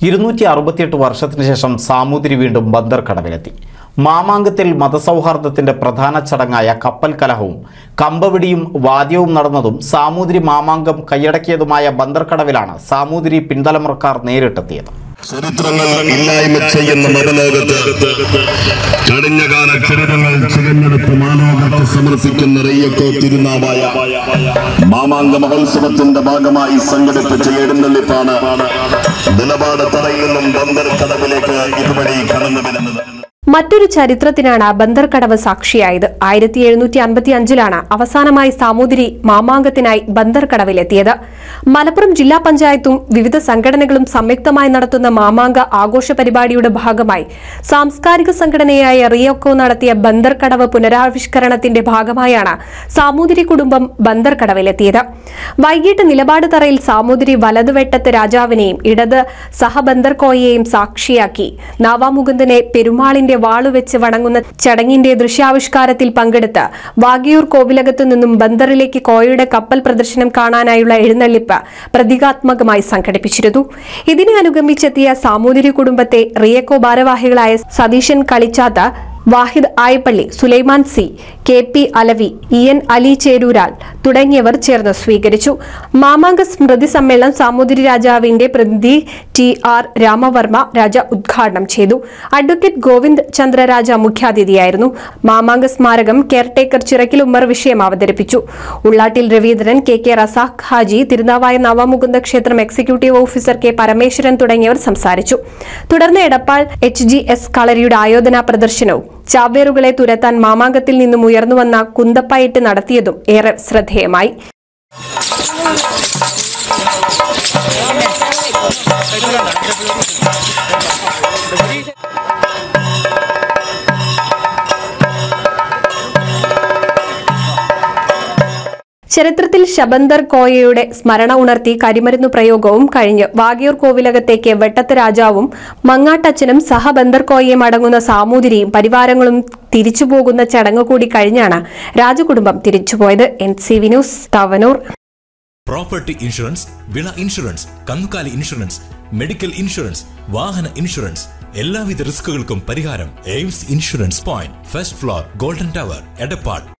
ഇരുന്നൂറ്റി അറുപത്തിയെട്ട് വർഷത്തിന് ശേഷം സാമൂതിരി വീണ്ടും ബന്ദർ കടവിലെത്തി മാമാങ്കത്തിൽ മതസൗഹാർദ്ദത്തിന്റെ പ്രധാന ചടങ്ങായ കപ്പൽ കലഹവും കമ്പവിടിയും വാദ്യവും നടന്നതും സാമൂതിരി മാമാങ്കം കൈയടക്കിയതുമായ ബന്ദർ കടവിലാണ് സാമൂതിരി പിൻതലമുറക്കാർ നേരിട്ടെത്തിയത് ചരിത്രങ്ങൾ ഇല്ലായ്മ ചെയ്യുന്ന മതലോകത്ത് കഴിഞ്ഞ കാല ചരിത്രങ്ങൾ ചികഞ്ഞെടുത്ത് മാനോകർക്ക് സമർപ്പിക്കുന്ന റയ്യക്കോ തിരുനാവായ മാമാങ്ക മഹോത്സവത്തിന്റെ ഭാഗമായി സംഘടിപ്പിച്ച എഴുന്നള്ളിപ്പാണ് നിലപാട് തറയിൽ നിന്നും ബന്ദർ കടവിലേക്ക് ഇതുവഴി കടന്നു വരുന്നത് മറ്റൊരു ചരിത്രത്തിനാണ് ബന്ദർകടവ് സാക്ഷിയായത് ആയിരത്തി എഴുന്നൂറ്റി അൻപത്തി അഞ്ചിലാണ് അവസാനമായി സാമൂതിരി മാമാങ്കത്തിനായി ബന്ദർകടവിലെത്തിയത് മലപ്പുറം ജില്ലാ പഞ്ചായത്തും വിവിധ സംഘടനകളും സംയുക്തമായി നടത്തുന്ന മാമാങ്ക ആഘോഷ പരിപാടിയുടെ ഭാഗമായി സാംസ്കാരിക സംഘടനയായ റിയോക്കോ നടത്തിയ ബന്ദർകടവ് പുനരാവിഷ്കരണത്തിന്റെ ഭാഗമായാണ് സാമൂതിരി കുടുംബം ബന്ദർകടവിലെത്തിയത് വൈകിട്ട് നിലപാട് തറയിൽ സാമൂതിരി വലതുവെട്ടത്ത് രാജാവിനെയും ഇടത് സഹബന്ദർകോയെയും സാക്ഷിയാക്കി നാവാമുകുന്ദനെ പെരുമാളിന്റെ വാളുവെച്ച് വണങ്ങുന്ന ചടങ്ങിന്റെ ദൃശ്യാവിഷ്കാരത്തിൽ പങ്കെടുത്ത് വാഗിയൂർ കോവിലകത്തു നിന്നും ബന്ദറിലേക്ക് കോയയുടെ കപ്പൽ പ്രദർശനം കാണാനായുള്ള എഴുന്നള്ളിപ്പ് പ്രതീകാത്മകമായി സംഘടിപ്പിച്ചിരുന്നു ഇതിനെ അനുഗമിച്ചെത്തിയ സാമൂതിരി കുടുംബത്തെ റിയക്കോ ഭാരവാഹികളായ സതീശൻ കളിച്ചാത്ത Wahid Ayappalli Sulaiman C K P Alavi E N Ali Cherooral തുടങ്ങിയവർ ചേർന്ന് സ്വീകരിച്ചു മാമാങ്ക സ്മൃതി സമ്മേളനം സാമൂതിരി രാജാവിന്റെ പ്രതിനിധി ടി ആർ രാമവർമ്മ രാജ ഉദ്ഘാടനം ചെയ്തു അഡ്വക്കേറ്റ് ഗോവിന്ദ് ചന്ദ്രരാജ മുഖ്യാതിഥിയായിരുന്നു മാമാങ്ക സ്മാരകം കെയർടേക്കർ ചിറക്കിൽ ഉമ്മർ വിഷയം അവതരിപ്പിച്ചു ഉള്ളാട്ടിൽ രവീന്ദ്രൻ കെ കെ റസാഖ് ഹാജി തിരുനാവായ നവമുകുന്ദ ക്ഷേത്രം എക്സിക്യൂട്ടീവ് ഓഫീസർ കെ പരമേശ്വരൻ തുടങ്ങിയവർ സംസാരിച്ചു തുടർന്ന് എടപ്പാൾ എച്ച് ജി എസ് കളരിയുടെ ആയോധന പ്രദർശനവും ചാവേറുകളെ തുരത്താൻ മാമാങ്കത്തിൽ നിന്നും ഉയർന്നുവന്ന കുന്തപ്പയിട്ട് നടത്തിയതും ഏറെ ശ്രദ്ധേയമായി ചരിത്രത്തിൽ ശബന്ദർ കോയയുടെ സ്മരണ ഉണർത്തി കരിമരുന്നു പ്രയോഗവും കഴിഞ്ഞ് വാഗിയൂർ കോവിലകത്തേക്ക് വെട്ടത്ത് രാജാവും മങ്ങാട്ടച്ചനും സഹബന്ദർ കോയയും അടങ്ങുന്ന സാമൂതിരിയും പരിവാരങ്ങളും തിരിച്ചുപോകുന്ന ചടങ്ങ് കൂടി കഴിഞ്ഞാണ് രാജകുടുംബം തിരിച്ചുപോയത് N C V news Thavanur property insurance വിള ഇൻഷുറൻസ് കന്നുകാലി ഇൻഷുറൻസ് മെഡിക്കൽ ഇൻഷുറൻസ് വാഹന ഇൻഷുറൻസ് എല്ലാവിധ റിസ്കുകൾക്കും പരിഹാരം Aims insurance point first floor golden tower Edappal